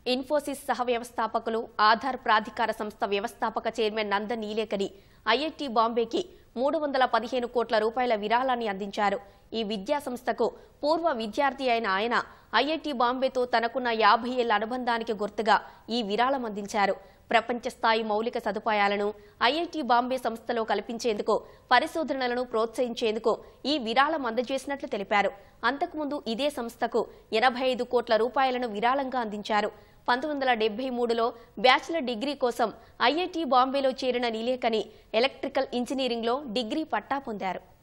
ఇన్ఫోసిస్ సహ వ్యవస్థాపకులు ఆధార్ ప్రాధికార సంస్థ వ్యవస్థాపక చైర్మన్ నంద నీలేకని ఐఐటి బాంబేకి మూడు వందల పదిహేను కోట్ల రూపాయల విరాళాన్ని అందించారు ఈ విద్యా సంస్థకు పూర్వ విద్యార్థి అయిన ఆయన ఐఐటి బాంబేతో తనకున్న యాభై ఏళ్ల అనుబంధానికి గుర్తుగా ఈ విరాళం అందించారు ప్రపంచ స్థాయి మౌలిక సదుపాయాలను ఐఐటి బాంబే సంస్థలో కల్పించేందుకు పరిశోధనలను ప్రోత్సహించేందుకు ఈ విరాళం అందజేసినట్లు తెలిపారు అంతకుముందు ఇదే సంస్థకు ఎనభై ఐదు కోట్ల రూపాయలను విరాళంగా అందించారు పంతొమ్మిది వందల డెబ్బై మూడులో బ్యాచిలర్ డిగ్రీ కోసం ఐఐటి బాంబేలో చేరిన నీలేకని ఎలక్ట్రికల్ ఇంజనీరింగ్లో డిగ్రీ పట్టా పొందారు